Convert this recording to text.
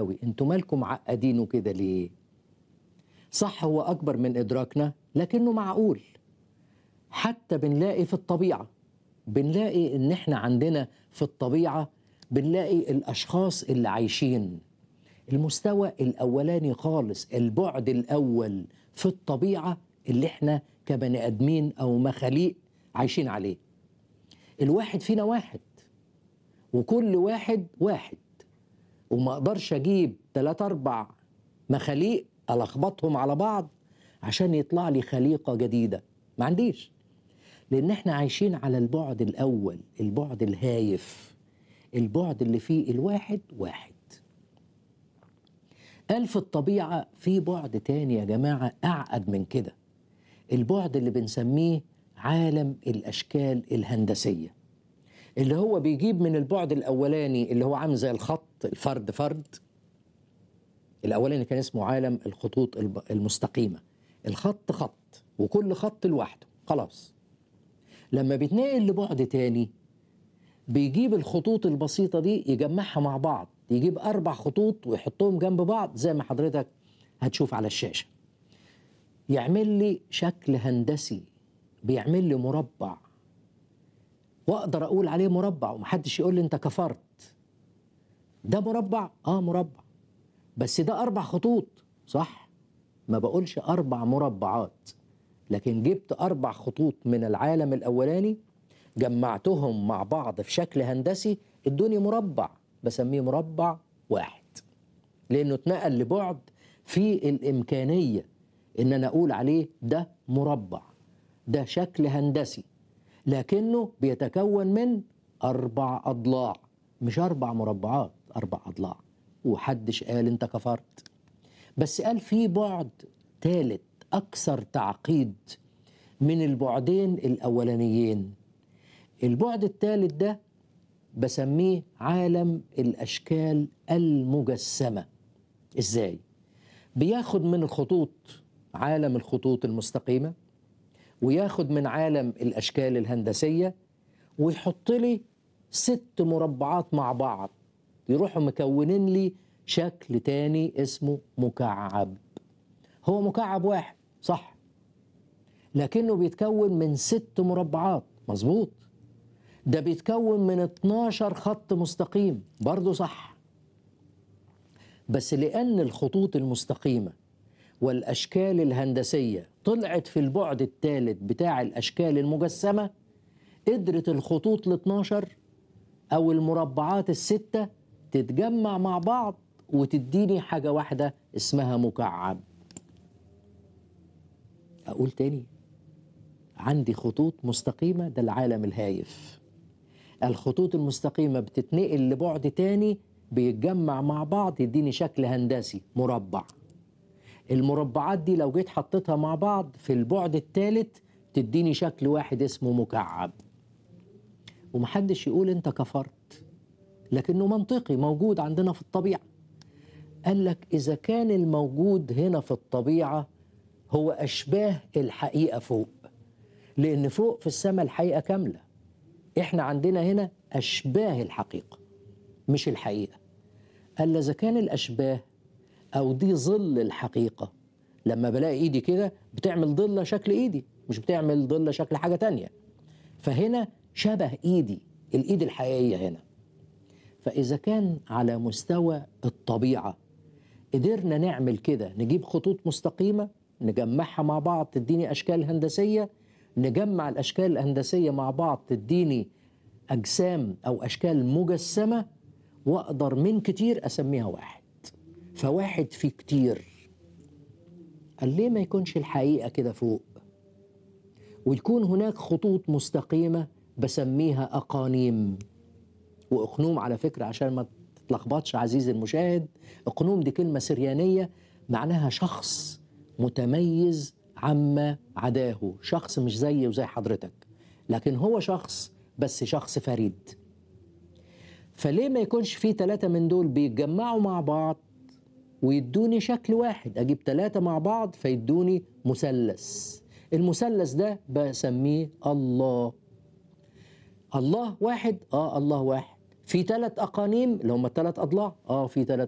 قوي انتوا مالكم معقدينه كده ليه صح هو اكبر من ادراكنا لكنه معقول حتى بنلاقي في الطبيعه بنلاقي ان احنا عندنا في الطبيعه بنلاقي الاشخاص اللي عايشين المستوى الاولاني خالص البعد الاول في الطبيعه اللي احنا كبني ادمين او مخاليق عايشين عليه الواحد فينا واحد وكل واحد واحد وما اقدرش اجيب ثلاثة اربع مخاليق الخبطهم على بعض عشان يطلع لي خليقه جديده ما عنديش لان احنا عايشين على البعد الاول البعد الهايف البعد اللي فيه الواحد واحد قال في الطبيعه في بعد تاني يا جماعه اعقد من كده البعد اللي بنسميه عالم الاشكال الهندسيه اللي هو بيجيب من البعد الاولاني اللي هو عامل زي الخط الفرد فرد الاولاني كان اسمه عالم الخطوط الب- المستقيمه الخط خط وكل خط لوحده خلاص لما بيتنقل لبعد تاني بيجيب الخطوط البسيطة دي يجمعها مع بعض يجيب أربع خطوط ويحطهم جنب بعض زي ما حضرتك هتشوف على الشاشة يعمل لي شكل هندسي بيعمل لي مربع واقدر اقول عليه مربع ومحدش يقول لي انت كفرت ده مربع اه مربع بس ده اربع خطوط صح ما بقولش اربع مربعات لكن جبت اربع خطوط من العالم الاولاني جمعتهم مع بعض في شكل هندسي ادوني مربع بسميه مربع واحد لانه اتنقل لبعد في الامكانيه ان انا اقول عليه ده مربع ده شكل هندسي لكنه بيتكون من اربع اضلاع مش اربع مربعات اربع اضلاع وحدش قال انت كفرت بس قال في بعد ثالث اكثر تعقيد من البعدين الاولانيين البعد الثالث ده بسميه عالم الاشكال المجسمه ازاي بياخد من الخطوط عالم الخطوط المستقيمه وياخد من عالم الاشكال الهندسيه ويحط لي ست مربعات مع بعض يروحوا مكونين لي شكل تاني اسمه مكعب هو مكعب واحد صح لكنه بيتكون من ست مربعات مظبوط ده بيتكون من 12 خط مستقيم برضه صح بس لأن الخطوط المستقيمة والأشكال الهندسية طلعت في البعد الثالث بتاع الأشكال المجسمة قدرت الخطوط ال 12 أو المربعات الستة تتجمع مع بعض وتديني حاجة واحدة اسمها مكعب أقول تاني عندي خطوط مستقيمة ده العالم الهايف الخطوط المستقيمة بتتنقل لبعد تاني بيتجمع مع بعض يديني شكل هندسي مربع المربعات دي لو جيت حطيتها مع بعض في البعد الثالث تديني شكل واحد اسمه مكعب ومحدش يقول انت كفرت لكنه منطقي موجود عندنا في الطبيعة قال لك إذا كان الموجود هنا في الطبيعة هو أشباه الحقيقة فوق لأن فوق في السماء الحقيقة كاملة إحنا عندنا هنا أشباه الحقيقة مش الحقيقة قال إذا كان الأشباه أو دي ظل الحقيقة لما بلاقي إيدي كده بتعمل ضلة شكل إيدي مش بتعمل ضلة شكل حاجة تانية فهنا شبه إيدي الإيد الحقيقية هنا فإذا كان على مستوى الطبيعة قدرنا نعمل كده نجيب خطوط مستقيمة نجمعها مع بعض تديني أشكال هندسية نجمع الأشكال الهندسية مع بعض تديني أجسام أو أشكال مجسمة وأقدر من كتير أسميها واحد فواحد في كتير قال ليه ما يكونش الحقيقة كده فوق ويكون هناك خطوط مستقيمة بسميها أقانيم وأقنوم على فكرة عشان ما تتلخبطش عزيزي المشاهد أقنوم دي كلمة سريانية معناها شخص متميز عما عداه شخص مش زيي وزي حضرتك لكن هو شخص بس شخص فريد فليه ما يكونش في ثلاثة من دول بيتجمعوا مع بعض ويدوني شكل واحد أجيب ثلاثة مع بعض فيدوني مثلث المثلث ده بسميه الله الله واحد اه الله واحد في ثلاث اقانيم اللي هم الثلاث اضلاع اه في ثلاث